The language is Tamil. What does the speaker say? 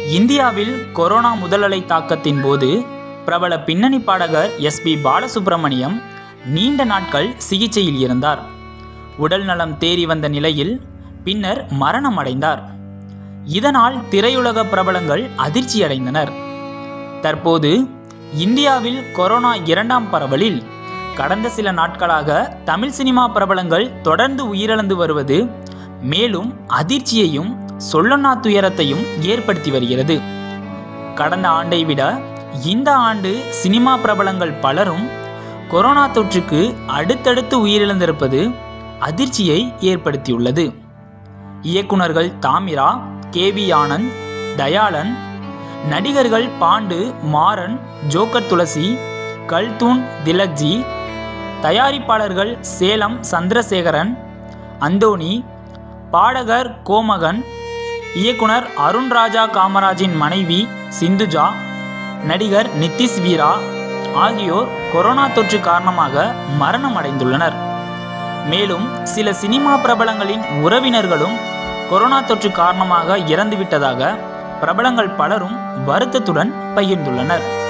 இந்தியாவில் கொரோனா முதலலை தாக்கத்தின் போது பிரபல பின்னணி பாடகர் எஸ் பி பாலசுப்ரமணியம் நீண்ட நாட்கள் சிகிச்சையில் இருந்தார் உடல் நலம் தேறி வந்த நிலையில் பின்னர் மரணம் அடைந்தார் இதனால் திரையுலக பிரபலங்கள் அதிர்ச்சியடைந்தனர் தற்போது இந்தியாவில் கொரோனா இரண்டாம் பரவலில் கடந்த சில நாட்களாக தமிழ் சினிமா பிரபலங்கள் தொடர்ந்து உயிரிழந்து வருவது மேலும் அதிர்ச்சியையும் சொல்லொன்னா துயரத்தையும் ஏற்படுத்தி வருகிறது கடந்த ஆண்டை விட இந்த ஆண்டு சினிமா பிரபலங்கள் பலரும் கொரோனா தொற்றுக்கு அடுத்தடுத்து உயிரிழந்திருப்பது அதிர்ச்சியை ஏற்படுத்தியுள்ளது இயக்குனர்கள் தாமிரா கே வி ஆனந்த் தயாளன் நடிகர்கள் பாண்டு மாறன் ஜோக்கர் துளசி கல்தூன் திலக்ஜி தயாரிப்பாளர்கள் சேலம் சந்திரசேகரன் அந்தோணி பாடகர் கோமகன் இயக்குனர் அருண் ராஜா காமராஜின் மனைவி சிந்துஜா நடிகர் நித்திஷ் வீரா ஆகியோர் கொரோனா தொற்று காரணமாக மரணம் அடைந்துள்ளனர் மேலும் சில சினிமா பிரபலங்களின் உறவினர்களும் கொரோனா தொற்று காரணமாக இறந்துவிட்டதாக பிரபலங்கள் பலரும் வருத்தத்துடன் பகிர்ந்துள்ளனர்